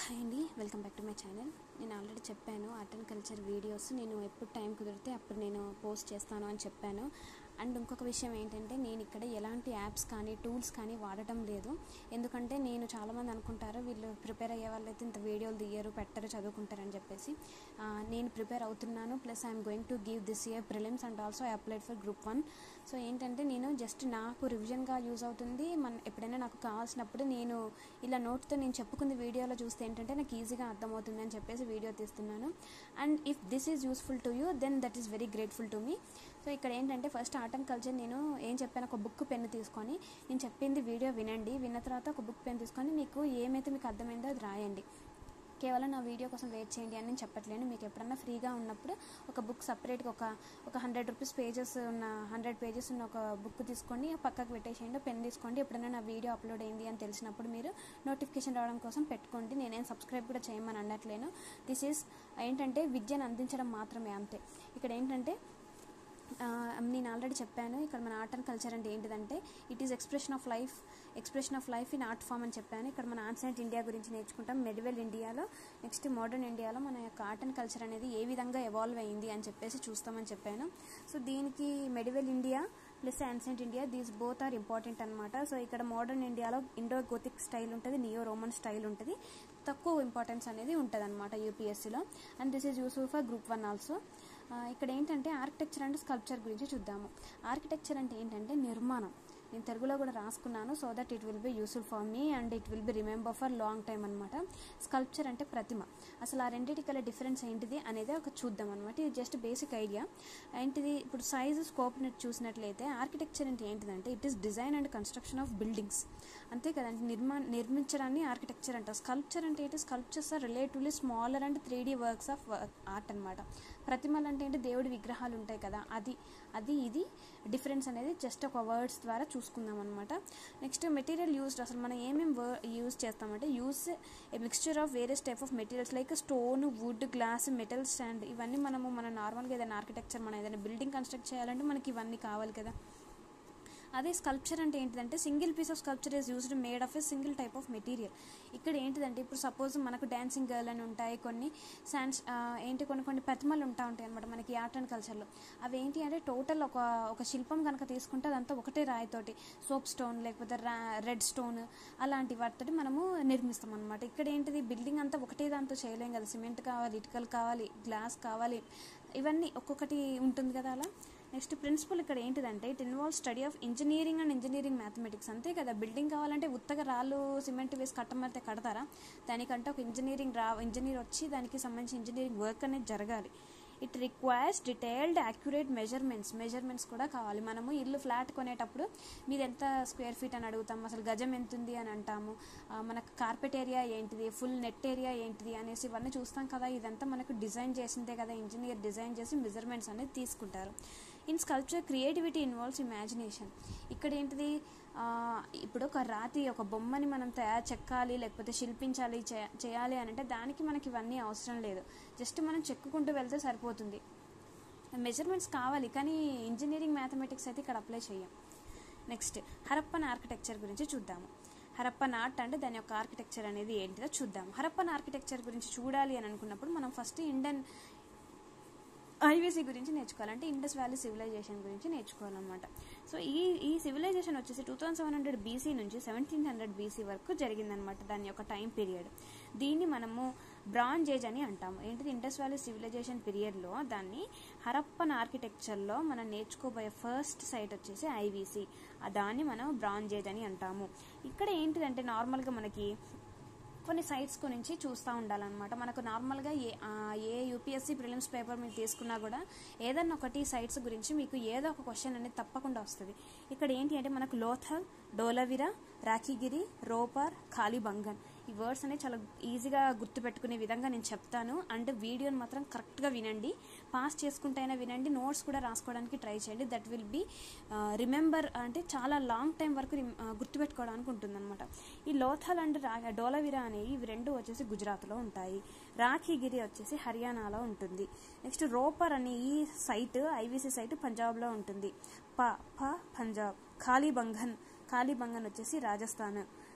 hi అండి welcome back to my channel నేను already చెప్పాను ఆర్ట్ అండ్ కల్చర్ వీడియోస్ నేను ఎప్పుడు టైం కుదిరితే అప్పుడు నేను పోస్ట్ చేస్తాను అని చెప్పాను అండ్ ఇంకొక విషయం ఏంటంటే నేను ఇక్కడ ఎలాంటి యాప్స్ కానీ టూల్స్ కానీ వాడటం లేదు ఎందుకంటే నేను చాలామంది అనుకుంటారు వీళ్ళు ప్రిపేర్ అయ్యే వాళ్ళైతే ఇంత వీడియోలు తీయరు పెట్టరు చదువుకుంటారని చెప్పేసి ఆ, నేను ప్రిపేర్ అవుతున్నాను plus I'm going to give this year prelims and also I applied for group one so ఏంటంటే నేను జస్ట్ నాకు రివిజన్గా యూజ్ అవుతుంది మన ఎప్పుడైనా నాకు కావాల్సినప్పుడు నేను ఇలా నోట్తో నేను చెప్పుకుంది వీడియోలో చూస్తే ఏంటంటే నాకు ఈజీగా అర్థమవుతుంది అని చెప్పేసి వీడియో తీస్తున్నాను and if this is useful to you then that is very grateful to me so ఇక్కడ ఏంటంటే ఫస్ట్ ఆర్ట్ అండ్ కల్చర్ నేను ఏం చెప్పాను ఒక బుక్ పెన్ తీసుకొని నేను చెప్పింది వీడియో వినండి విన్న తర్వాత ఒక బుక్ పెన్ తీసుకొని మీకు ఏమైతే మీకు అర్థమైందో అది రాయండి కేవలం నా వీడియో కోసం వెయిట్ చేయండి అని నేను చెప్పట్లేను మీకు ఎప్పుడన్నా ఫ్రీగా ఉన్నప్పుడు ఒక బుక్ సపరేట్గా ఒక ఒక హండ్రెడ్ రూపీస్ పేజెస్ ఉన్న హండ్రెడ్ పేజెస్ ఉన్న ఒక బుక్ తీసుకొని పక్కకు పెట్టేసేయండి పెన్ తీసుకోండి ఎప్పుడైనా నా వీడియో అప్లోడ్ అయింది అని తెలిసినప్పుడు మీరు నోటిఫికేషన్ రావడం కోసం పెట్టుకోండి నేనేం సబ్స్క్రైబ్ కూడా చేయమని అనట్లేను దిస్ ఈజ్ ఏంటంటే విద్యను అందించడం మాత్రమే అంతే ఇక్కడ ఏంటంటే ఆ, నేను ఆల్రెడీ చెప్పాను ఇక్కడ మన ఆర్ట్ అండ్ కల్చర్ అంటే ఏంటిదంటే it is expression of life expression of life in art form అని చెప్పాను ఇక్కడ మన ఆన్సెంట్ ఇండియా గురించి నేర్చుకుంటాం మెడివల్ ఇండియాలో నెక్స్ట్ మోడర్న్ ఇండియాలో మన యొక్క ఆర్ట్ అండ్ కల్చర్ అనేది ఏ విధంగా ఎవాల్వ్ అయింది అని చెప్పేసి చూస్తామని చెప్పాను సో దీనికి medieval India plus ancient India these both are important అనమాట సో ఇక్కడ మోడర్న్ ఇండియాలో ఇండో గోతిక్ స్టైల్ ఉంటుంది నియో రోమన్ స్టైల్ ఉంటుంది తక్కువ ఇంపార్టెన్స్ అనేది ఉంటుంది అనమాట యూపీఎస్సీలో and this is useful for group one also ఇక్కడ ఏంటంటే ఆర్కిటెక్చర్ అండ్ స్కల్ప్చర్ గురించి చూద్దాము ఆర్కిటెక్చర్ అంటే ఏంటంటే నిర్మాణం నేను తెలుగులో కూడా రాసుకున్నాను so that it will be useful for me and it will be remember for long time అనమాట స్కల్ప్చర్ అంటే ప్రతిమ అసలు ఆ రెండింటి కల డిఫరెన్స్ ఏంటిది అనేది ఒక చూద్దాం అనమాట ఇది జస్ట్ బేసిక్ ఐడియా ఏంటిది ఇప్పుడు సైజు స్కోప్ చూసినట్లయితే ఆర్కిటెక్చర్ అంటే ఏంటిదంటే it is design and construction of buildings అంతే కదండి నిర్మా నిర్మించడాన్ని ఆర్కిటెక్చర్ అంటారు స్కల్ప్చర్ అంటే ఏంటి sculptures are relatively smaller and three D works of art అనమాట ప్రతిమలు అంటే ఏంటి దేవుడి విగ్రహాలు ఉంటాయి కదా అది అది ఇది డిఫరెన్స్ అనేది జస్ట్ ఒక వర్డ్స్ ద్వారా చూసుకుందాం అనమాట నెక్స్ట్ మెటీరియల్ యూస్డ్ అసలు మనం ఏమేమి యూజ్ చేస్తామంటే use a mixture of various type of materials like stone wood glass metal stand ఇవన్నీ మనము మన నార్మల్గా ఏదైనా ఆర్కిటెక్చర్ మనం ఏదైనా బిల్డింగ్ కన్స్ట్రక్ట్ చేయాలంటే మనకి ఇవన్నీ కావాలి కదా అదే స్కల్ప్చర్ అంటే ఏంటిదంటే single piece of sculpture is used made of a single type of material ఇక్కడ ఏంటిదంటే ఇప్పుడు సపోజ్ మనకు డాన్సింగ్ గర్ల్ అని ఉంటాయి కొన్ని శాన్స్ ఏంటి కొన్ని కొన్ని ప్రతిమలు ఉంటా ఉంటాయి అనమాట మనకి ఆర్ట్ అండ్ కల్చర్లో అవి ఏంటి అంటే టోటల్ ఒక ఒక శిల్పం కనుక తీసుకుంటే అదంతా ఒకటే రాయితోటి సోప్ స్టోన్ లేకపోతే రెడ్ స్టోన్ అలాంటి వాటితోటి మనము నిర్మిస్తాం అనమాట ఇక్కడ ఏంటిది బిల్డింగ్ అంతా ఒకటే దాంతో చేయలేం కదా సిమెంట్ కావాలి ఇటుకలు కావాలి గ్లాస్ కావాలి ఇవన్నీ ఒక్కొక్కటి ఉంటుంది కదా అలా నెక్స్ట్ ప్రిన్సిపల్ ఇక్కడ ఏంటిదంటే it involve study of engineering and engineering mathematics అంతే కదా బిల్డింగ్ కావాలంటే ఉత్తగా రాళ్ళు సిమెంట్ వేసి కట్టమడితే కడతారా దానికంటే ఒక ఇంజనీరింగ్ రా ఇంజనీర్ వచ్చి దానికి సంబంధించి ఇంజనీరింగ్ వర్క్ అనేది జరగాలి it requires detailed accurate measurements measurements కూడా కావాలి మనము ఇల్లు ఫ్లాట్ కొనేటప్పుడు మీరు ఎంత స్క్వేర్ ఫీట్ అని అడుగుతాము అసలు గజం ఎంత ఉంది అని అంటాము ఆ, మనకు కార్పెట్ ఏరియా ఏంటిది ఫుల్ నెట్ ఏరియా ఏంటిది అనేసి ఇవన్నీ చూస్తాం కదా ఇదంతా మనకు డిజైన్ చేసిందే కదా ఇంజనీర్ డిజైన్ చేసి మెజర్మెంట్స్ అనేది తీసుకుంటారు in sculpture creativity involves imagination ఇక్కడ ఏంటిది ఆ, ఇప్పుడు ఒక రాతి ఒక బొమ్మని మనం తయారు చెక్కాలి లేకపోతే శిల్పించాలి చే- చేయాలి అని అంటే దానికి మనకి ఇవన్నీ అవసరం లేదు జస్ట్ మనం చెక్కుకుంటూ వెళ్తే సరిపోతుంది మెజర్మెంట్స్ కావాలి కానీ ఇంజనీరింగ్ మ్యాథమెటిక్స్ అయితే ఇక్కడ అప్లై చేయం నెక్స్ట్ హరప్పన్ ఆర్కిటెక్చర్ గురించి చూద్దాము హరప్పన్ ఆర్ట్ అంటే దాని యొక్క ఆర్కిటెక్చర్ అనేది ఏంటిదో చూద్దాం హరప్పన్ ఆర్కిటెక్చర్ గురించి చూడాలి అని అనుకున్నప్పుడు మనం ఫస్ట్ ఇండియన్ ఐవీసీ గురించి నేర్చుకోవాలి అంటే ఇండస్ వ్యాలీ సివిలైజేషన్ గురించి నేర్చుకోవాలన్నమాట సో ఈ ఈ సివిలైజేషన్ వచ్చేసి two thousand seven hundred BC నుంచి సెవెంటీన్ హండ్రెడ్ బీసీ వరకు జరిగిందనమాట దాని యొక్క టైం పీరియడ్ దీన్ని మనము బ్రాంజ్ ఏజ్ అని అంటాము ఏంటిది ఇండస్ వ్యాలీ సివిలైజేషన్ పీరియడ్లో దాన్ని హరప్పన్ ఆర్కిటెక్చర్లో మనం నేర్చుకోబోయే ఫస్ట్ సైట్ వచ్చేసి ఐవీసీ దాన్ని మనం బ్రాంజ్ ఏజ్ అని అంటాము ఇక్కడ ఏంటిదంటే నార్మల్గా మనకి కొన్ని సైట్స్ గురించి చూస్తూ ఉండాలన్నమాట మనకు నార్మల్గా ఏ ఆ, ఏ యూపీఎస్సీ ప్రిలిమ్స్ పేపర్ మీరు తీసుకున్నా కూడా ఏదన్నా ఒకటి సైట్స్ గురించి మీకు ఏదో ఒక క్వశ్చన్ అనేది తప్పకుండా వస్తుంది ఇక్కడ ఏంటి అంటే మనకు లోథల్ డోలవిరా రాఖీగిరి రోపర్ ఖాళీబంగన్ ఈ వర్డ్స్ అనేవి చాలా ఈజీగా గుర్తుపెట్టుకునే విధంగా నేను చెప్తాను అండ్ వీడియోని మాత్రం కరెక్ట్గా వినండి పాస్ చేసుకుంటైనా వినండి నోట్స్ కూడా రాసుకోవడానికి ట్రై చేయండి దట్ విల్ బి రిమెంబర్ అంటే చాలా లాంగ్ టైం వరకు రిమ్- ఆ, గుర్తుపెట్టుకోవడానికి ఉంటుందన్నమాట ఈ లోథల్ అండ్ రా డోలవిరా అనేవి ఇవి రెండు వచ్చేసి గుజరాత్లో ఉంటాయి రాఖీగిరి వచ్చేసి హర్యానాలో ఉంటుంది నెక్స్ట్ రోపర్ అనే ఈ సైట్ ఐవీసీ సైట్ పంజాబ్లో ఉంటుంది ప ప పంజాబ్ ఖాళీబంగన్ ఖాళీబంగన్ వచ్చేసి రాజస్థాన్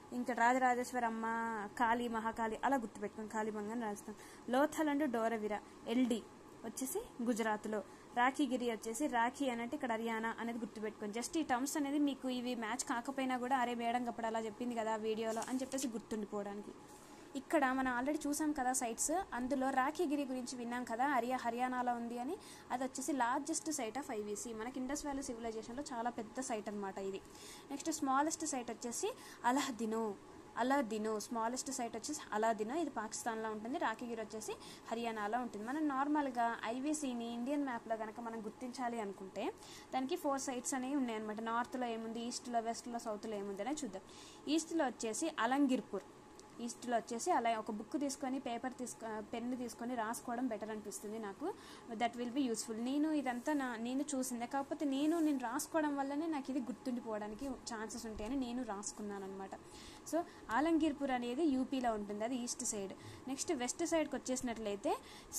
ఇంకా రాజరాజేశ్వరి అమ్మ కాళీ మహాకాళి అలా గుర్తుపెట్టుకోండి కాళీబంగ అని రాస్తాం లోథల్ అండ్ డోరవిర ఎల్డి వచ్చేసి గుజరాత్లో రాఖీగిరి వచ్చేసి రాఖీ అనంటే ఇక్కడ హర్యానా అనేది గుర్తుపెట్టుకోండి జస్ట్ ఈ టర్మ్స్ అనేది మీకు ఇవి మ్యాచ్ కాకపోయినా కూడా అరే మేడం అప్పుడు అలా చెప్పింది కదా వీడియోలో అని చెప్పేసి గుర్తుండిపోవడానికి ఇక్కడ మనం ఆల్రెడీ చూసాం కదా సైట్స్ అందులో రాఖీగిరి గురించి విన్నాం కదా హరియా హర్యానాలో ఉంది అని అది వచ్చేసి లార్జెస్ట్ సైట్ ఆఫ్ ఐవీసీ మనకి ఇండస్ వ్యాలీ సివిలైజేషన్లో చాలా పెద్ద సైట్ అనమాట ఇది నెక్స్ట్ స్మాలెస్ట్ సైట్ వచ్చేసి అలహదినో అలాదినో స్మాలెస్ట్ సైట్ వచ్చేసి అలాదినో ఇది పాకిస్తాన్లో ఉంటుంది రాఖీగిరి వచ్చేసి హర్యానాలో ఉంటుంది మనం నార్మల్గా ఐవీసీని ఇండియన్ మ్యాప్లో కనుక మనం గుర్తించాలి అనుకుంటే దానికి ఫోర్ సైట్స్ అనేవి ఉన్నాయన్నమాట నార్త్లో ఏముంది ఈస్ట్లో వెస్ట్లో సౌత్లో ఏముంది అనేది చూద్దాం ఈస్ట్లో వచ్చేసి అలంగిర్పూర్ ఈస్ట్లో వచ్చేసి అలా ఒక బుక్ తీసుకొని పేపర్ తీసుకో పెన్ను తీసుకొని రాసుకోవడం బెటర్ అనిపిస్తుంది నాకు దట్ విల్ బి యూస్ఫుల్ నేను ఇదంతా నా నేను చూసిందే కాకపోతే నేను నేను రాసుకోవడం వల్లనే నాకు ఇది గుర్తుండిపోవడానికి ఛాన్సెస్ ఉంటాయని నేను రాసుకున్నాను అనమాట సో ఆలంగీర్పూర్ అనేది యూపీలో ఉంటుంది అది ఈస్ట్ సైడ్ నెక్స్ట్ వెస్ట్ సైడ్కి వచ్చేసినట్లయితే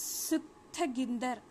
సుక్తగిందర్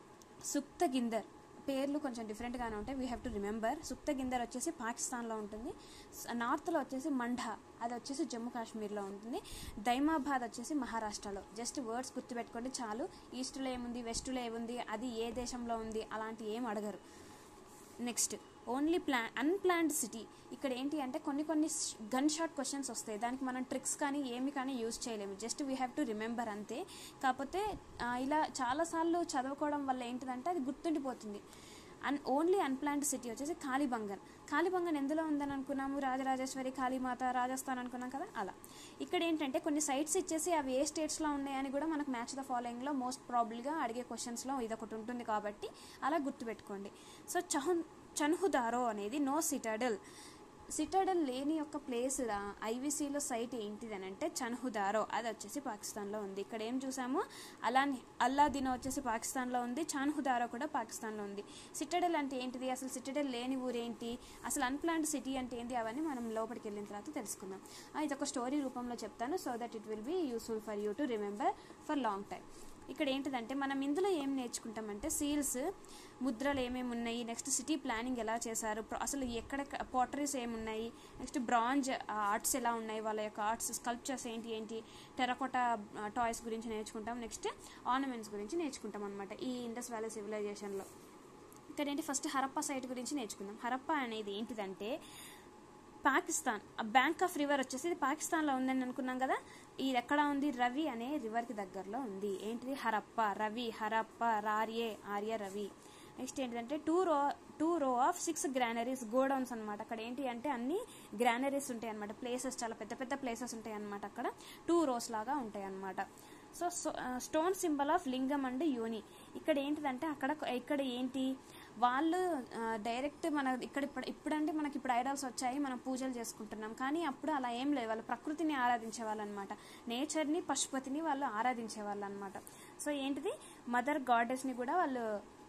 సుక్తగిందర్ పేర్లు కొంచెం డిఫరెంట్గానే ఉంటాయి we have to remember Sutkagendor వచ్చేసి పాకిస్తాన్లో ఉంటుంది నార్త్లో వచ్చేసి మంఢా అది వచ్చేసి జమ్మూ కాశ్మీర్లో ఉంటుంది దైమాబాద్ వచ్చేసి మహారాష్ట్రలో జస్ట్ వర్డ్స్ గుర్తుపెట్టుకోండి చాలు ఈస్ట్లో ఏముంది వెస్ట్లో ఏముంది అది ఏ దేశంలో ఉంది అలాంటి ఏం అడగరు నెక్స్ట్ ఓన్లీ ప్లా అన్ప్లాన్డ్ సిటీ ఇక్కడ ఏంటి అంటే కొన్ని కొన్ని గన్ షాట్ క్వశ్చన్స్ వస్తాయి దానికి మనం ట్రిక్స్ కానీ ఏమి కానీ యూజ్ చేయలేము just we have to remember అంతే కాకపోతే ఆ, ఇలా చాలాసార్లు చదువుకోవడం వల్ల ఏంటిదంటే అది గుర్తుండిపోతుంది అన్ ఓన్లీ అన్ప్లాన్డ్ సిటీ వచ్చేసి కాళీబంగన్ కాళీబంగన్ ఎందులో ఉందని అనుకున్నాము రాజరాజేశ్వరి కాళీమాత రాజస్థాన్ అనుకున్నాం కదా అలా ఇక్కడ ఏంటంటే కొన్ని సైట్స్ ఇచ్చేసి అవి ఏ స్టేట్స్లో ఉన్నాయని కూడా మనకు మ్యాచ్ ద ఫాలోయింగ్లో మోస్ట్ ప్రాబ్లీగా అడిగే క్వశ్చన్స్లో ఇది ఒకటి ఉంటుంది కాబట్టి అలా గుర్తుపెట్టుకోండి సో చహున్ చన్హుదారో అనేది నో సిటాడల్ సిటాడల్ లేని యొక్క ప్లేస్ ఐవీసీలో సైట్ ఏంటిది అని అంటే చన్హుదారో అది వచ్చేసి పాకిస్తాన్లో ఉంది ఇక్కడ ఏం చూసాము అలానే అల్లాదినో వచ్చేసి పాకిస్తాన్లో ఉంది చాన్హుదారో కూడా పాకిస్తాన్లో ఉంది సిటాడల్ అంటే ఏంటిది అసలు సిటాడల్ లేని ఊరేంటి అసలు అన్ప్లాన్డ్ సిటీ అంటే ఏంటి అవన్నీ మనం లోపలికి వెళ్ళిన తర్వాత తెలుసుకుందాం ఆ, ఇది ఒక స్టోరీ రూపంలో చెప్తాను so that it will be useful for you to remember for long time ఇక్కడ ఏంటిదంటే మనం ఇందులో ఏం నేర్చుకుంటామంటే సీల్స్ ముద్రలు ఏమేమి ఉన్నాయి నెక్స్ట్ సిటీ ప్లానింగ్ ఎలా చేశారు ప్ర- అసలు ఎక్కడ పాటరీస్ ఏమున్నాయి నెక్స్ట్ బ్రాంజ్ ఆర్ట్స్ ఎలా ఉన్నాయి వాళ్ళ యొక్క ఆర్ట్స్ స్కల్ప్చర్స్ ఏంటి ఏంటి టెరకోటా టాయ్స్ గురించి నేర్చుకుంటాం నెక్స్ట్ ఆర్నమెంట్స్ గురించి నేర్చుకుంటాం అనమాట ఈ ఇండస్ వ్యాలీ సివిలైజేషన్లో ఇక్కడ ఏంటి ఫస్ట్ హరప్పా సైట్ గురించి నేర్చుకుందాం హరప్పా అనేది ఏంటిదంటే పాకిస్తాన్ ఆ బ్యాంక్ ఆఫ్ రివర్ వచ్చేసి ఇది పాకిస్తాన్లో ఉందని అనుకున్నాం కదా ఇది ఎక్కడ ఉంది రవి అనే రివర్కి దగ్గరలో ఉంది ఏంటిది హరప్ప రవి హరప్ప రార్యే ఆర్య రవి నెక్స్ట్ ఏంటంటే two row two row of six granaries godowns అనమాట అక్కడ ఏంటి అంటే అన్ని గ్రానరీస్ ఉంటాయి అనమాట ప్లేసెస్ చాలా పెద్ద పెద్ద ప్లేసెస్ ఉంటాయి అనమాట అక్కడ టూ రోస్ లాగా ఉంటాయి అనమాట so stone symbol of lingam and yoni ఇక్కడ ఏంటిదంటే అక్కడ ఇక్కడ ఏంటి వాళ్ళు డైరెక్ట్ మన ఇక్కడ ఇప్పుడు ఇప్పుడంటే మనకి ఇప్పుడు ఐడల్స్ వచ్చాయి మనం పూజలు చేసుకుంటున్నాం కానీ అప్పుడు అలా ఏం లేదు వాళ్ళు ప్రకృతిని ఆరాధించే వాళ్ళు అనమాట నేచర్ని పశుపతిని వాళ్ళు ఆరాధించే వాళ్ళు అనమాట సో ఏంటిది మదర్ గాడెస్ని కూడా వాళ్ళు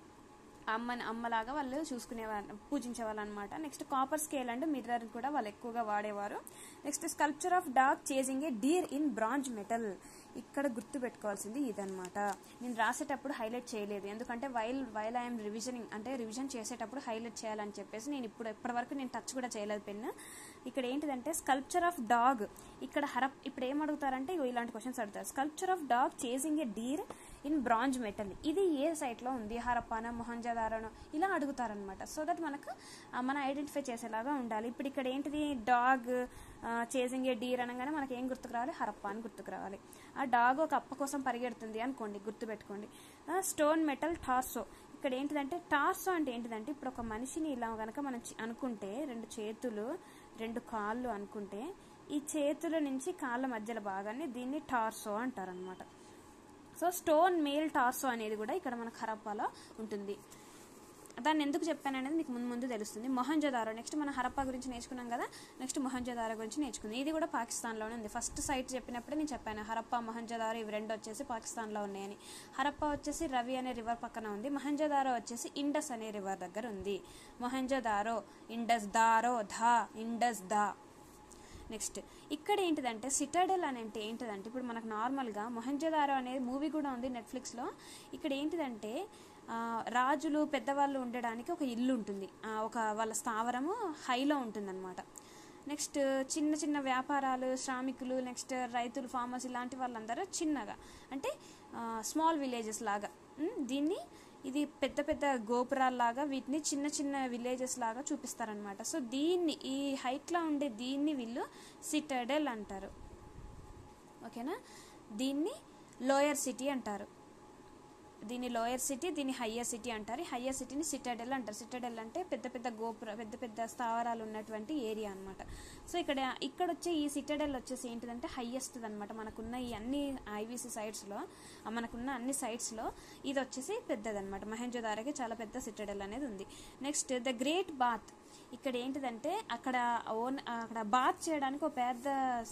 అమ్మని అమ్మలాగా వాళ్ళు చూసుకునేవారు పూజించేవాళ్ళు అనమాట next copper scale and mirror కూడా వాళ్ళు ఎక్కువగా వాడేవారు next sculpture of dog chasing a deer in bronze metal ఇక్కడ గుర్తు పెట్టుకోవాల్సింది ఇదనమాట నేను రాసేటప్పుడు హైలైట్ చేయలేదు ఎందుకంటే వైల్ వైల్ ఐఎమ్ రివిజనింగ్ అంటే రివిజన్ చేసేటప్పుడు హైలైట్ చేయాలని చెప్పేసి నేను ఇప్పుడు ఇప్పటి వరకు నేను టచ్ కూడా చేయలేదు పెన్ ఇక్కడ ఏంటిదంటే స్కల్ప్చర్ ఆఫ్ డాగ్ ఇక్కడ హరప్ ఇప్పుడు ఏం అడుగుతారంటే ఇగో ఇలాంటి క్వశ్చన్స్ అడుగుతారు sculpture of dog chasing a deer in bronze metal ఇది ఏ సైట్లో ఉంది హరప్పానో మొహంజదారోనో ఇలా అడుగుతారనమాట సో దట్ మనకు ఆ, మనం ఐడెంటిఫై చేసేలాగా ఉండాలి ఇప్పుడు ఇక్కడ ఏంటిది డాగ్ చేజింగ్ ఏ డీర్ అనగానే మనకి ఏం గుర్తుకు రావాలి హరప్ప అని గుర్తుకు రావాలి ఆ డాగ్ ఒక అప్ప కోసం పరిగెడుతుంది అనుకోండి గుర్తుపెట్టుకోండి స్టోన్ మెటల్ టార్సో ఇక్కడ ఏంటిదంటే టార్సో అంటే ఏంటిదంటే ఇప్పుడు ఒక మనిషిని ఇలా కనుక మనం చి- అనుకుంటే రెండు చేతులు రెండు కాళ్ళు అనుకుంటే ఈ చేతుల నుంచి కాళ్ళ మధ్యలో భాగాన్ని దీన్ని టార్సో అంటారనమాట సో స్టోన్ మేల్ టార్సో అనేది కూడా ఇక్కడ మనకు హరప్పాలో ఉంటుంది దాన్ని ఎందుకు చెప్పాను అనేది మీకు ముందు ముందు తెలుస్తుంది మొహంజదారో నెక్స్ట్ మనం హరప్పా గురించి నేర్చుకున్నాం కదా నెక్స్ట్ మొహంజదారో గురించి నేర్చుకుందాం ఇది కూడా పాకిస్తాన్లోనే ఉంది ఫస్ట్ సైట్ చెప్పినప్పుడే నేను చెప్పాను హరప్పా మొహంజదారో ఇవి రెండు వచ్చేసి పాకిస్తాన్లో ఉన్నాయని హరప్పా వచ్చేసి రవి అనే రివర్ పక్కన ఉంది మొహంజదారో వచ్చేసి ఇండస్ అనే రివర్ దగ్గర ఉంది మొహంజదారో ఇండస్ దారో ధా ఇండస్ దా నెక్స్ట్ ఇక్కడ ఏంటిదంటే సిటాడెల్ అని అంటే ఏంటిదంటే ఇప్పుడు మనకు నార్మల్గా మొహంజదారో అనేది మూవీ కూడా ఉంది నెట్ఫ్లిక్స్లో ఇక్కడ ఏంటిదంటే ఆ, రాజులు పెద్దవాళ్ళు ఉండడానికి ఒక ఇల్లు ఉంటుంది ఆ, ఒక వాళ్ళ స్థావరము హైలో ఉంటుందన్నమాట నెక్స్ట్ చిన్న చిన్న వ్యాపారాలు శ్రామికులు నెక్స్ట్ రైతులు ఫార్మర్స్ ఇలాంటి వాళ్ళందరూ చిన్నగా అంటే స్మాల్ విలేజెస్ లాగా ఉమ్, దీన్ని ఇది పెద్ద పెద్ద గోపురాల్లాగా వీటిని చిన్న చిన్న విలేజెస్ లాగా చూపిస్తారనమాట సో దీన్ని ఈ హైట్లో ఉండే దీన్ని వీళ్ళు సిటడెల్ అంటారు ఓకేనా దీన్ని లోయర్ సిటీ అంటారు దీన్ని లోయర్ సిటీ దీన్ని హయ్యర్ సిటీ అంటారు ఈ హయ్యర్ సిటీని సిటడెల్ అంటారు సిటడెల్ అంటే పెద్ద పెద్ద గోపుర పెద్ద పెద్ద స్థావరాలు ఉన్నటువంటి ఏరియా అనమాట సో ఇక్కడ ఇక్కడ వచ్చే ఈ సిటడెల్ వచ్చేసి ఏంటిదంటే హయ్యెస్ట్ అనమాట మనకున్న ఈ అన్ని ఐవీసీ సైట్స్లో మనకున్న అన్ని సైట్స్లో ఇది వచ్చేసి పెద్దదన్నమాట మహేంజోదారకి చాలా పెద్ద సిటడెల్ అనేది ఉంది నెక్స్ట్ ద గ్రేట్ బాత్ ఇక్కడ ఏంటిదంటే అక్కడ ఓన్ అక్కడ బాత్ చేయడానికి ఒక పెద్ద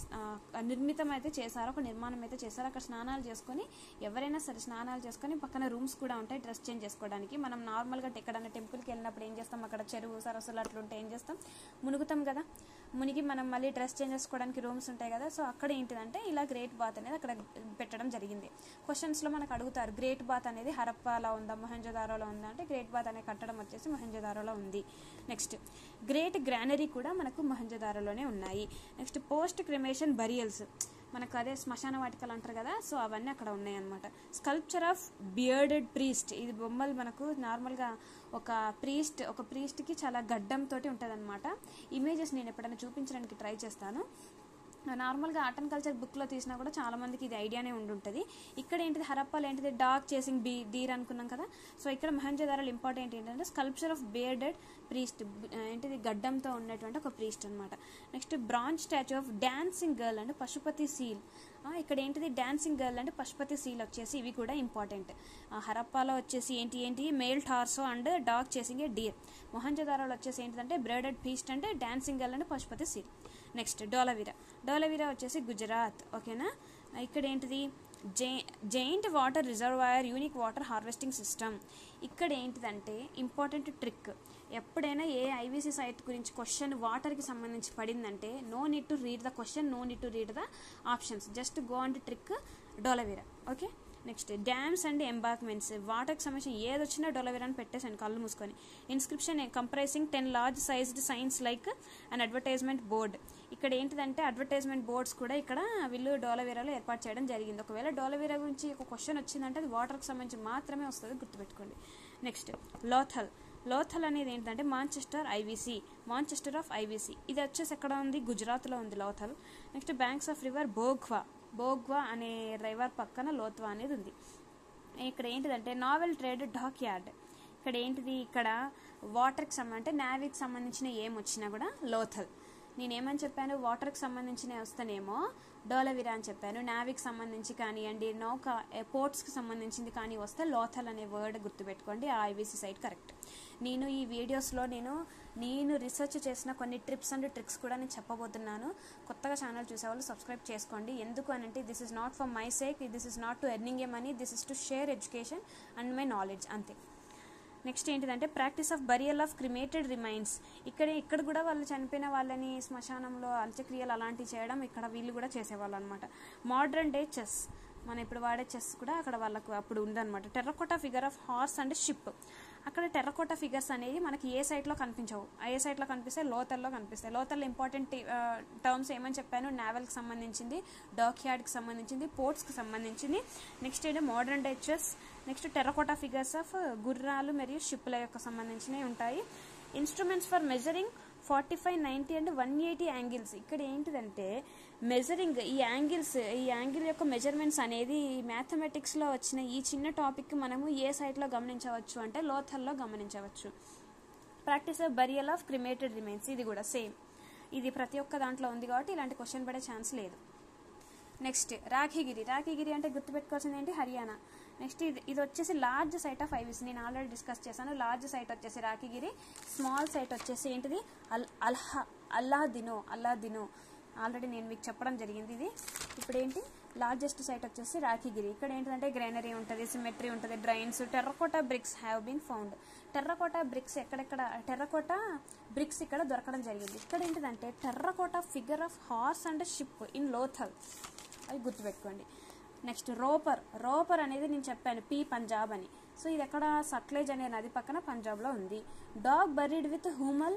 ఆ, నిర్మితం అయితే చేశారు ఒక నిర్మాణం అయితే చేశారు అక్కడ స్నానాలు చేసుకొని ఎవరైనా సరే స్నానాలు చేసుకొని పక్కన రూమ్స్ కూడా ఉంటాయి డ్రెస్ చేంజ్ చేసుకోవడానికి మనం నార్మల్గా ఎక్కడైనా టెంపుల్కి వెళ్ళినప్పుడు ఏం చేస్తాం అక్కడ చెరువు సరస్సులు అట్లా ఉంటే ఏం చేస్తాం మునుగుతాం కదా మునిగి మనం మళ్ళీ డ్రెస్ చేంజ్ చేసుకోవడానికి రూమ్స్ ఉంటాయి కదా సో అక్కడ ఏంటిదంటే ఇలా గ్రేట్ బాత్ అనేది అక్కడ పెట్టడం జరిగింది క్వశ్చన్స్లో మనకు అడుగుతారు గ్రేట్ బాత్ అనేది హరప్పాలో ఉందా మొహంజోదారోలో ఉందా అంటే గ్రేట్ బాత్ అనే కట్టడం వచ్చేసి మొహంజోదారోలో ఉంది నెక్స్ట్ గ్రేట్ గ్రానరీ కూడా మనకు మొహంజోదారోలోనే ఉన్నాయి నెక్స్ట్ పోస్ట్ క్రిమేషన్ బరియల్స్ మనకు అదే శ్మశాన వాటికలు అంటారు కదా సో అవన్నీ అక్కడ ఉన్నాయి అనమాట స్కల్ప్చర్ ఆఫ్ బియర్డెడ్ ప్రీస్ట్ ఇది బొమ్మలు మనకు నార్మల్గా ఒక ప్రీస్ట్ ఒక ప్రీస్ట్కి చాలా గడ్డంతో ఉంటుంది అనమాట ఇమేజెస్ నేను ఎప్పుడైనా చూపించడానికి ట్రై చేస్తాను నార్మల్గా ఆర్ట్ అండ్ కల్చర్ బుక్లో తీసినా కూడా చాలా మందికి ఇది ఐడియానే ఉండుంటుంది ఇక్కడ ఏంటిది హరప్పాలు ఏంటిది డాగ్ చేసింగ్ బీ డీర్ అనుకున్నాం కదా సో ఇక్కడ మహంజదారాలు ఇంపార్టెంట్ ఏంటంటే స్కల్ప్చర్ ఆఫ్ బియర్డెడ్ ప్రీస్ట్ ఏంటిది గడ్డంతో ఉన్నటువంటి ఒక ప్రీస్ట్ అనమాట next bronze statue of dancing girl and Pashupati seal ఇక్కడ ఏంటిది డాన్సింగ్ గర్ల్ అంటే పశుపతి సీల్ వచ్చేసి ఇవి కూడా ఇంపార్టెంట్ హరప్పాలో వచ్చేసి ఏంటి ఏంటి male torso and dog chasing a deer మొహంజదారాలు వచ్చేసి ఏంటిదంటే బ్రేడెడ్ ఫీస్ట్ అంటే dancing girl and Pashupati seal next Dholavira Dholavira వచ్చేసి గుజరాత్ ఓకేనా ఇక్కడ ఏంటిది జై giant water reservoir unique water harvesting system ఇక్కడ ఏంటిదంటే ఇంపార్టెంట్ ట్రిక్ ఎప్పుడైనా ఏ ఐవీసీ సైట్ గురించి క్వశ్చన్ వాటర్కి సంబంధించి పడిందంటే no need to read the question no need to read the options just go and trick Dholavira okay next dams and embankments వాటర్కి సంబంధించిన ఏది వచ్చినా డొలవీరా అని పెట్టేసాను కళ్ళు మూసుకొని inscription comprising ten large sized signs like and advertisement board ఇక్కడ ఏంటిదంటే అడ్వర్టైజ్మెంట్ బోర్డ్స్ కూడా ఇక్కడ వీళ్ళు డోలవీరాలో ఏర్పాటు చేయడం జరిగింది ఒకవేళ డోలవీరా గురించి ఒక క్వశ్చన్ వచ్చిందంటే అది వాటర్కి సంబంధించి మాత్రమే వస్తుంది గుర్తుపెట్టుకోండి నెక్స్ట్ లోథల్ లోథల్ అనేది ఏంటంటే Manchester IVC Manchester of IVC ఇది వచ్చేసి ఎక్కడ ఉంది గుజరాత్లో ఉంది Lothal next banks of river Bhogava Bhogava అనే రివర్ పక్కన లోత్వా అనేది ఉంది ఇక్కడ ఏంటిదంటే నావెల్ ట్రేడ్ డాక్ యార్డ్ ఇక్కడ ఏంటిది ఇక్కడ వాటర్కి సంబంధం అంటే నావీకి సంబంధించిన ఏం వచ్చినా కూడా లోథల్ నేనేమని చెప్పాను వాటర్కి సంబంధించిన వస్తేనేమో డోలవిరా అని చెప్పాను నావిక్ సంబంధించి కానివ్వండి నౌక పోర్ట్స్కి సంబంధించింది కానీ వస్తే లోథల్ అనే వర్డ్ గుర్తుపెట్టుకోండి ఆ ఐవీసీ సైట్ కరెక్ట్ నేను ఈ వీడియోస్లో నేను నేను రీసెర్చ్ చేసిన కొన్ని ట్రిప్స్ అండ్ ట్రిక్స్ కూడా నేను చెప్పబోతున్నాను కొత్తగా ఛానల్ చూసేవాళ్ళు సబ్స్క్రైబ్ చేసుకోండి ఎందుకు అని అంటే this is not for my sake this is not to earning a money this is to share education and my knowledge అంతే నెక్స్ట్ ఏంటిదంటే practice of burial of cremated remains ఇక్కడ ఇక్కడ కూడా వాళ్ళు చనిపోయిన వాళ్ళని శ్మశానంలో అంత్యక్రియలు అలాంటివి చేయడం ఇక్కడ వీళ్ళు కూడా చేసేవాళ్ళు అనమాట మోడర్న్ డే చెస్ మనం ఇప్పుడు వాడే చెస్ కూడా అక్కడ వాళ్ళకు అప్పుడు ఉందన్నమాట terracotta figure of horse and ship అక్కడ టెర్రకోటా ఫిగర్స్ అనేవి మనకి ఏ సైట్లో కనిపించవు ఏ సైట్లో కనిపిస్తాయి లోతల్లో కనిపిస్తాయి లోతల్లో ఇంపార్టెంట్ టర్మ్స్ ఏమని చెప్పాను నావెల్కి సంబంధించింది డాక్ యార్డ్కి సంబంధించింది పోర్ట్స్కి సంబంధించింది నెక్స్ట్ ఏంటి modern day chess next terracotta figures of గుర్రాలు మరియు షిప్ల యొక్క సంబంధించినవి ఉంటాయి instruments for measuring forty five ninety and one eighty angles ఇక్కడ ఏంటిదంటే మెజరింగ్ ఈ యాంగిల్స్ ఈ యాంగిల్ యొక్క మెజర్మెంట్స్ అనేది మ్యాథమెటిక్స్లో వచ్చిన ఈ చిన్న టాపిక్ మనము ఏ సైట్లో గమనించవచ్చు అంటే లోథల్లో గమనించవచ్చు practice of burial of cremated remains ఇది కూడా సేమ్ ఇది ప్రతి ఒక్క దాంట్లో ఉంది కాబట్టి ఇలాంటి క్వశ్చన్ పడే ఛాన్స్ లేదు నెక్స్ట్ రాఖీగిరి రాఖీగిరి అంటే గుర్తుపెట్టుకోవాల్సింది ఏంటి హర్యానా నెక్స్ట్ ఇది ఇది వచ్చేసి లార్జ్ సైట్ ఆఫ్ ఐవిస్ నేను ఆల్రెడీ డిస్కస్ చేశాను లార్జ్ సైట్ వచ్చేసి రాఖీగిరి స్మాల్ సైట్ వచ్చేసి ఏంటిది అల్ అల్హా అల్లాదినో అల్లాదినో ఆల్రెడీ నేను మీకు చెప్పడం జరిగింది ఇది ఇప్పుడు ఏంటి లార్జెస్ట్ సైట్ వచ్చేసి రాఖీగిరి ఇక్కడ ఏంటంటే గ్రైనరీ ఉంటుంది సిమెట్రీ ఉంటుంది drains terracotta bricks have been found terracotta bricks ఎక్కడెక్కడ టెర్రకోటా బ్రిక్స్ ఇక్కడ దొరకడం జరిగింది ఇక్కడ ఏంటిదంటే terracotta figure of horse and ship in Lothal అది గుర్తుపెట్టుకోండి నెక్స్ట్ రోపర్ రోపర్ అనేది నేను చెప్పాను పీ పంజాబ్ అని సో ఇది ఎక్కడ సట్లేజ్ అనే నది పక్కన పంజాబ్లో ఉంది dog buried with human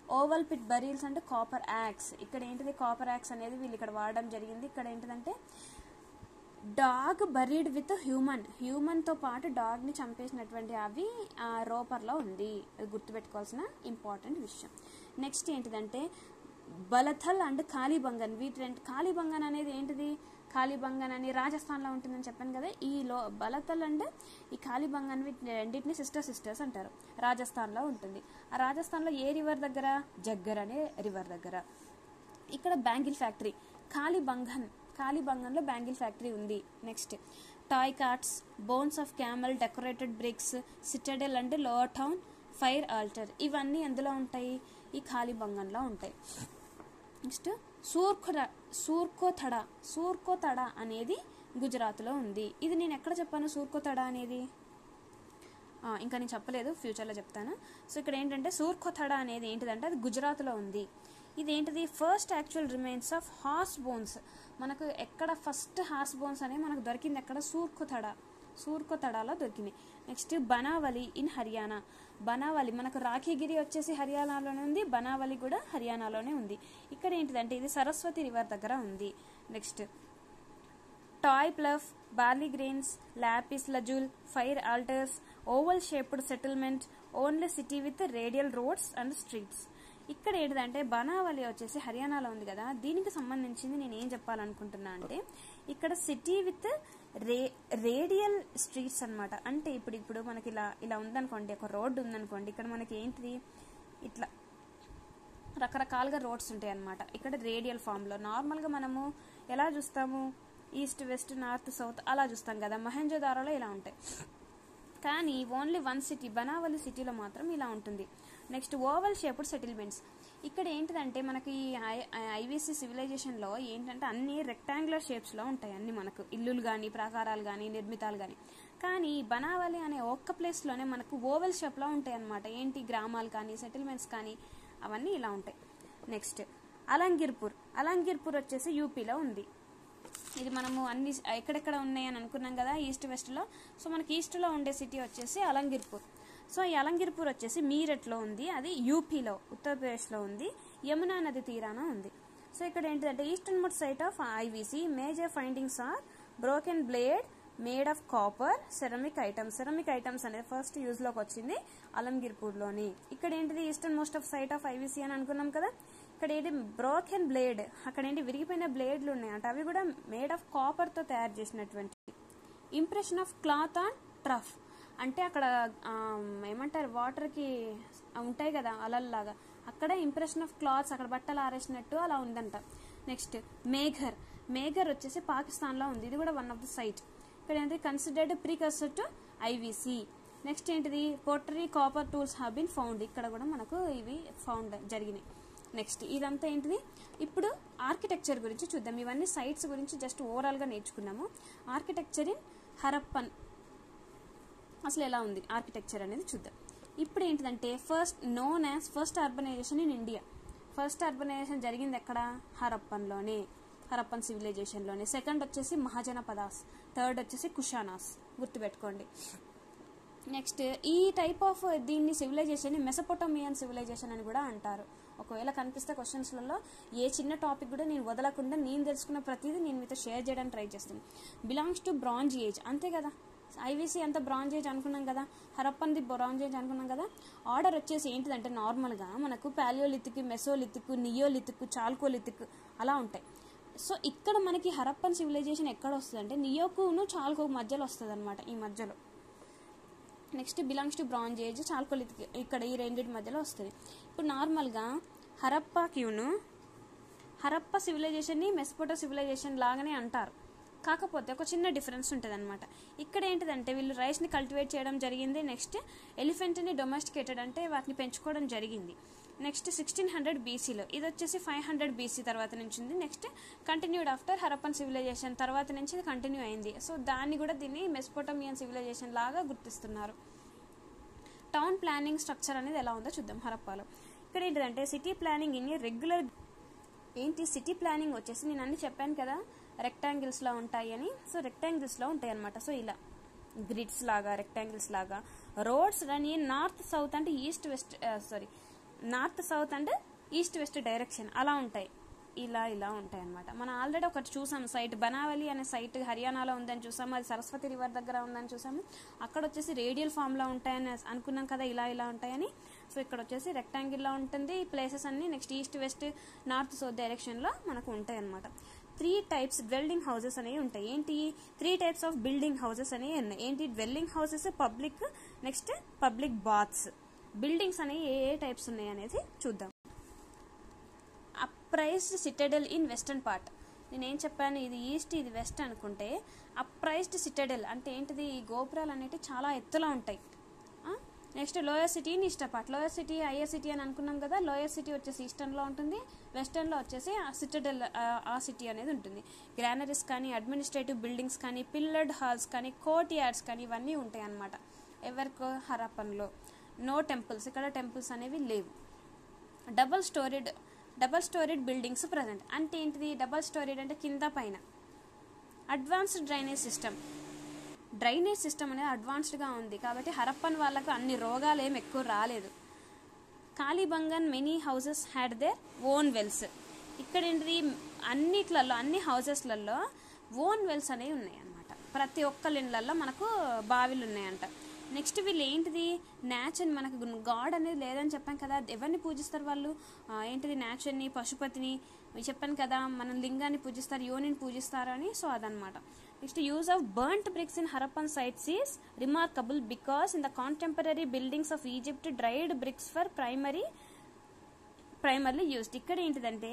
oval pit burials అంటే కాపర్ యాక్స్ ఇక్కడ ఏంటిది కాపర్ యాక్స్ అనేది వీళ్ళు ఇక్కడ వాడడం జరిగింది ఇక్కడ ఏంటిదంటే డాగ్ బరీడ్ విత్ హ్యూమన్ హ్యూమన్తో పాటు డాగ్ని చంపేసినటువంటి అవి ఆ రోపర్లో ఉంది అది గుర్తుపెట్టుకోవాల్సిన ఇంపార్టెంట్ విషయం నెక్స్ట్ ఏంటిదంటే బలథల్ అండ్ కాళీబంగన్ వీటి రెండు కాళీబంగన్ అనేది ఏంటిది కాళీబంగన్ అని రాజస్థాన్లో ఉంటుందని చెప్పాను కదా ఈ లో బలతల్ అంటే ఈ కాళీబంగన్ వీటి రెండింటిని సిస్టర్ సిస్టర్స్ అంటారు రాజస్థాన్లో ఉంటుంది ఆ రాజస్థాన్లో ఏ రివర్ దగ్గర జగ్గర్ అనే రివర్ దగ్గర ఇక్కడ బ్యాంగిల్ ఫ్యాక్టరీ కాళీబంగన్ కాళీబంగన్లో బ్యాంగిల్ ఫ్యాక్టరీ ఉంది next toy carts bones of camel decorated bricks citadel అంటే లోవర్ టౌన్ ఫైర్ ఆల్టర్ ఇవన్నీ ఎందులో ఉంటాయి ఈ కాళీబంగన్లో ఉంటాయి నెక్స్ట్ సూర్ఖుర సూర్కోథడ సూర్కోతడ అనేది గుజరాత్లో ఉంది ఇది నేను ఎక్కడ చెప్పాను సూర్కోతడ అనేది ఆ, ఇంకా నేను చెప్పలేదు ఫ్యూచర్లో చెప్తాను సో ఇక్కడ ఏంటంటే సూర్ఖోథడ అనేది ఏంటిదంటే అది గుజరాత్లో ఉంది ఇది ఏంటిది first actual remains of horse bones మనకు ఎక్కడ ఫస్ట్ హార్స్ బోన్స్ అనేవి మనకు దొరికింది ఎక్కడ సూర్ఖోథడ సూర్ఖోథడాలో దొరికింది నెక్స్ట్ బనావలి ఇన్ హర్యానా బనావలి మనకు రాఖీగిరి వచ్చేసి హర్యానాలోనే ఉంది బనావలి కూడా హర్యానాలోనే ఉంది ఇక్కడ ఏంటిదంటే ఇది సరస్వతి రివర్ దగ్గర ఉంది next toy plough barley grains lapis lazuli fire altars oval shaped settlement only city with radial roads and streets ఇక్కడ ఏంటిదంటే బనావలి వచ్చేసి హర్యానాలో ఉంది కదా దీనికి సంబంధించింది నేను ఏం చెప్పాలనుకుంటున్నా అంటే ఇక్కడ సిటీ విత్ రే రేడియల్ స్ట్రీట్స్ అన్నమాట అంటే ఇప్పుడు ఇప్పుడు మనకి ఇలా ఇలా ఉందనుకోండి ఒక రోడ్డు ఉందనుకోండి ఇక్కడ మనకి ఏంటిది ఇట్లా రకరకాలుగా రోడ్స్ ఉంటాయి అన్నమాట ఇక్కడ రేడియల్ ఫామ్లో నార్మల్గా మనము ఎలా చూస్తాము ఈస్ట్ వెస్ట్ నార్త్ సౌత్ అలా చూస్తాం కదా మహేంజోదారోలో ఇలా ఉంటాయి కానీ ఓన్లీ వన్ సిటీ బనావలి సిటీలో మాత్రం ఇలా ఉంటుంది నెక్స్ట్ ఓవల్ షేప్డ్ సెటిల్మెంట్స్ ఇక్కడ ఏంటిదంటే మనకి ఈ ఐవీసీ సివిలైజేషన్లో ఏంటంటే అన్ని రెక్టాంగులర్ షేప్స్లో ఉంటాయి అన్ని మనకు ఇల్లులు కానీ ప్రాకారాలు కానీ నిర్మితాలు కానీ కానీ ఈ బనావలి అనే ఒక్క ప్లేస్లోనే మనకు ఓవెల్ షేప్లో ఉంటాయి అన్నమాట ఏంటి గ్రామాలు కానీ సెటిల్మెంట్స్ కానీ అవన్నీ ఇలా ఉంటాయి నెక్స్ట్ అలంగిర్పూర్ అలంగిర్పూర్ వచ్చేసి యూపీలో ఉంది ఇది మనము అన్ని ఎక్కడెక్కడ ఉన్నాయని అనుకున్నాం కదా ఈస్ట్ వెస్ట్లో సో మనకి ఈస్ట్లో ఉండే సిటీ వచ్చేసి అలంగిర్పూర్ సో ఈ అలంగిర్పూర్ వచ్చేసి మీరట్లో ఉంది అది యూపీలో ఉత్తరప్రదేశ్లో ఉంది యమునా నది తీరాన ఉంది సో ఇక్కడ ఏంటంటే eastern most site of IVC major findings are broken blade made of copper ceramic items ceramic items అనేది ఫస్ట్ యూజ్లోకి వచ్చింది అలంగిర్పూర్లోని ఇక్కడ ఏంటిది eastern most of site of IVC అని అనుకున్నాం కదా ఇక్కడ ఏంటి బ్రోకెన్ బ్లేడ్ అక్కడ ఏంటి విరిగిపోయిన బ్లేడ్లు ఉన్నాయి అంటే అవి కూడా మేడ్ ఆఫ్ కాపర్తో తయారు చేసినటువంటి impression of cloth on trough అంటే అక్కడ ఆ, ఏమంటారు వాటర్కి ఉంటాయి కదా అలల్లాగా అక్కడ ఇంప్రెషన్ ఆఫ్ క్లాత్స్ అక్కడ బట్టలు ఆరేసినట్టు అలా ఉందంట నెక్స్ట్ మేఘర్ మేఘర్ వచ్చేసి పాకిస్తాన్లో ఉంది ఇది కూడా వన్ ఆఫ్ ద సైట్ ఇక్కడ ఏంటి considered precursor to IVC next ఏంటిది pottery copper tools have been found ఇక్కడ కూడా మనకు ఇవి ఫౌండ్ జరిగినాయి నెక్స్ట్ ఇదంతా ఏంటిది ఇప్పుడు ఆర్కిటెక్చర్ గురించి చూద్దాం ఇవన్నీ సైట్స్ గురించి జస్ట్ ఓవరాల్గా నేర్చుకున్నాము ఆర్కిటెక్చర్ ఇన్ హరప్పన్ అసలు ఎలా ఉంది ఆర్కిటెక్చర్ అనేది చూద్దాం ఇప్పుడు ఏంటిదంటే first known as first urbanization in India first urbanization జరిగింది ఎక్కడ హరప్పన్లోనే హరప్పన్ సివిలైజేషన్లోనే సెకండ్ వచ్చేసి మహాజనపదాస్ థర్డ్ వచ్చేసి కుషానాస్ గుర్తుపెట్టుకోండి నెక్స్ట్ ఈ టైప్ ఆఫ్ దీన్ని సివిలైజేషన్ మెసపోటోమియన్ సివిలైజేషన్ అని కూడా అంటారు ఒకవేళ కనిపిస్తే క్వశ్చన్స్లలో ఏ చిన్న టాపిక్ కూడా నేను వదలకుండా నేను తెలుసుకున్న ప్రతిదీ నేను మీతో షేర్ చేయడానికి ట్రై చేస్తాను బిలాంగ్స్ టు బ్రాంజ్ ఏజ్ అంతే కదా ఐవీసీ అంతా బ్రాంజ్ ఏజ్ అనుకున్నాం కదా హరప్పన్ది బ్రాంజ్ ఏజ్ అనుకున్నాం కదా ఆర్డర్ వచ్చేసి ఏంటిదంటే నార్మల్గా మనకు పాలియోలితిక్ మెసోలితిక్ నియోలితిక్ చాల్కోలితిక్ అలా ఉంటాయి సో ఇక్కడ మనకి హరప్పన్ సివిలైజేషన్ ఎక్కడ వస్తుంది అంటే నియోకును చాల్కో మధ్యలో వస్తుంది అనమాట ఈ మధ్యలో next belongs to bronze age chalcolithic ఇక్కడ ఈ రెండింటి మధ్యలో వస్తుంది ఇప్పుడు నార్మల్గా హరప్పాకిను హరప్ప సివిలైజేషన్ని మెస్పోటో సివిలైజేషన్ లాగానే అంటారు కాకపోతే ఒక చిన్న డిఫరెన్స్ ఉంటుంది అనమాట ఇక్కడ ఏంటిదంటే వీళ్ళు రైస్ని కల్టివేట్ చేయడం జరిగింది నెక్స్ట్ ఎలిఫెంట్ని డొమెస్టికేటెడ్ అంటే వాటిని పెంచుకోవడం జరిగింది నెక్స్ట్ సిక్స్టీన్ హండ్రెడ్ బీసీలో ఇది వచ్చేసి ఫైవ్ హండ్రెడ్ బీసీ తర్వాత నుంచి ఉంది next continued after Harappan civilization తర్వాత నుంచి ఇది కంటిన్యూ అయింది సో దాన్ని కూడా దీన్ని మెస్పోటమియన్ సివిలైజేషన్ లాగా గుర్తిస్తున్నారు టౌన్ ప్లానింగ్ స్ట్రక్చర్ అనేది ఎలా ఉందో చూద్దాం హరప్పాలో ఇక్కడ ఏంటిదంటే సిటీ ప్లానింగ్ ఇన్ రెగ్యులర్ ఏంటి సిటీ ప్లానింగ్ వచ్చేసి నేను అన్ని చెప్పాను కదా రెక్టాంగిల్స్లో ఉంటాయి అని సో రెక్టాంగిల్స్లో ఉంటాయి అనమాట సో ఇలా గ్రిడ్స్ లాగా రెక్టాంగిల్స్ లాగా roads run in north south అంటే east west sorry north south and east west direction అలా ఉంటాయి ఇలా ఇలా ఉంటాయి అనమాట మనం ఆల్రెడీ ఒకటి చూసాం సైట్ బనావలి అనే సైట్ హర్యానాలో ఉందని చూసాము అది సరస్వతి రివర్ దగ్గర ఉందని చూసాము అక్కడ వచ్చేసి రేడియల్ ఫామ్లో ఉంటాయని అనుకున్నాం కదా ఇలా ఇలా ఉంటాయని సో ఇక్కడ వచ్చేసి రెక్టాంగిల్లో ఉంటుంది ఈ ప్లేసెస్ అన్ని next east west north south డైరెక్షన్లో మనకు ఉంటాయి అనమాట త్రీ టైప్స్ డ్వెల్డింగ్ హౌసెస్ అనేవి ఉంటాయి ఏంటి three types of building houses అనేవి ఉన్నాయి ఏంటి dwelling houses public next public baths buildings అనేవి ఏ ఏ టైప్స్ ఉన్నాయి అనేది చూద్దాం upraised citadel in western part నేనేం చెప్పాను ఇది ఈస్ట్ ఇది వెస్ట్ అనుకుంటే అప్రైజ్డ్ సిటడెల్ అంటే ఏంటిది ఈ గోపురాలు అనేవి చాలా ఎత్తులో ఉంటాయి నెక్స్ట్ లోయర్ సిటీని eastern part lower city higher city అని అనుకున్నాం కదా లోయర్ సిటీ వచ్చేసి ఈస్టర్న్లో ఉంటుంది వెస్టర్న్లో వచ్చేసి ఆ సిటడెల్ ఆ సిటీ అనేది ఉంటుంది గ్రానరీస్ కానీ అడ్మినిస్ట్రేటివ్ బిల్డింగ్స్ కానీ పిల్లర్డ్ హాల్స్ కానీ కోర్ట్ యార్డ్స్ కానీ ఇవన్నీ ఉంటాయి అన్నమాట ఎవరికో హరప్పన్లో నో టెంపుల్స్ ఇక్కడ టెంపుల్స్ అనేవి లేవు double storeyed double storeyed buildings present అంటే ఏంటిది డబల్ స్టోరీడ్ అంటే కింద పైన advanced drainage system drainage system అనేది అడ్వాన్స్డ్గా ఉంది కాబట్టి హరప్పన్ వాళ్ళకు అన్ని రోగాలు ఏమి ఎక్కువ రాలేదు Kalibangan many houses had their own wells ఇక్కడ ఏంటిది అన్నిట్లలో అన్ని హౌసెస్లలో ఓన్ వెల్స్ అనేవి ఉన్నాయి అన్నమాట ప్రతి ఒక్కరి ఇళ్ళల్లో మనకు బావిలు ఉన్నాయంట నెక్స్ట్ వీళ్ళు ఏంటిది న్యాచర్ మనకు గాడ్ అనేది లేదని చెప్పాం కదా ఎవరిని పూజిస్తారు వాళ్ళు ఆ, ఏంటిది న్యాచర్ని పశుపతిని చెప్పాను కదా మనం లింగాన్ని పూజిస్తారు యోనిని పూజిస్తారు అని సో అదనమాట next use of burnt bricks in Harappan sites is remarkable because in the contemporary buildings of Egypt dried bricks for primary primarily used ఇక్కడ ఏంటిదంటే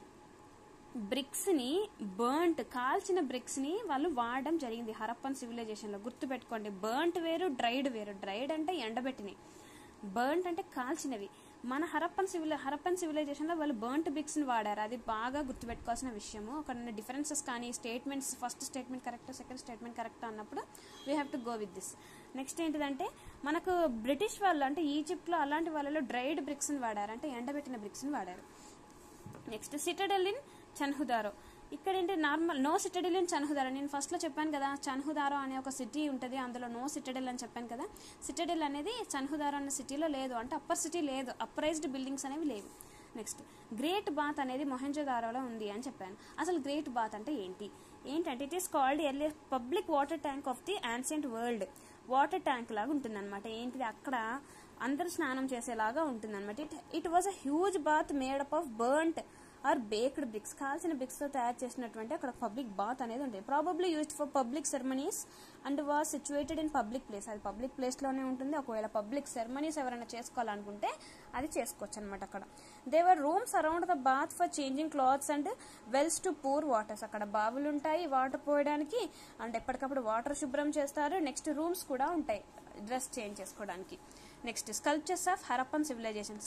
బ్రిక్స్ని బర్ంట్ కాల్చిన బ్రిక్స్ని వాళ్ళు వాడడం జరిగింది హరప్పన్ సివిలైజేషన్లో గుర్తుపెట్టుకోండి బర్ంట్ వేరు డ్రైడ్ వేరు డ్రైడ్ అంటే ఎండబెట్టినవి బర్ంట్ అంటే కాల్చినవి మన హరప్పన్ సివిల్ హరప్పన్ సివిలైజేషన్లో వాళ్ళు బర్ంట్ బ్రిక్స్ని వాడారు అది బాగా గుర్తుపెట్టుకోవాల్సిన విషయము ఒక డిఫరెన్సెస్ కానీ statements first statement correct second statement correct అన్నప్పుడు we have to go with this next ఏంటిదంటే మనకు బ్రిటిష్ వాళ్ళు అంటే ఈజిప్ట్లో అలాంటి వాళ్ళలో డ్రైడ్ బ్రిక్స్ని వాడారు అంటే ఎండబెట్టిన బ్రిక్స్ని వాడారు నెక్స్ట్ సిటడెల్ ఇన్ చన్హుదారో ఇక్కడ ఏంటి normal no citadel in Chanhudaro నేను ఫస్ట్లో చెప్పాను కదా చన్హుదారో అనే ఒక సిటీ ఉంటుంది అందులో నో సిటడెల్ అని చెప్పాను కదా సిటడెల్ అనేది చన్హుదారో అనే సిటీలో లేదు అంటే అప్పర్ సిటీ లేదు అప్పరైజ్డ్ బిల్డింగ్స్ అనేవి లేవు నెక్స్ట్ గ్రేట్ బాత్ అనేది మొహంజోదారోలో ఉంది అని చెప్పాను అసలు గ్రేట్ బాత్ అంటే ఏంటి ఏంటంటే it is called early public water tank of the ancient world water tank లాగా ఉంటుందన్నమాట ఏంటిది అక్కడ అందరు స్నానం చేసేలాగా ఉంటుందన్నమాట it it was a huge bath made up of burnt or baked bricks కాల్చిన బ్రిక్స్తో తయారు చేసినటువంటి అక్కడ పబ్లిక్ బాత్ అనేది ఉంటుంది probably used for public ceremonies and was situated in public place అది పబ్లిక్ ప్లేస్లోనే ఉంటుంది ఒకవేళ పబ్లిక్ సెరమనీస్ ఎవరైనా చేసుకోవాలనుకుంటే అది చేసుకోవచ్చు అనమాట అక్కడ there were rooms around the bath for changing clothes and wells to pour waters అక్కడ బావులు ఉంటాయి వాటర్ పోయడానికి అండ్ ఎప్పటికప్పుడు వాటర్ శుభ్రం చేస్తారు నెక్స్ట్ రూమ్స్ కూడా ఉంటాయి డ్రెస్ చేంజ్ చేసుకోవడానికి next sculptures of Harappan civilisations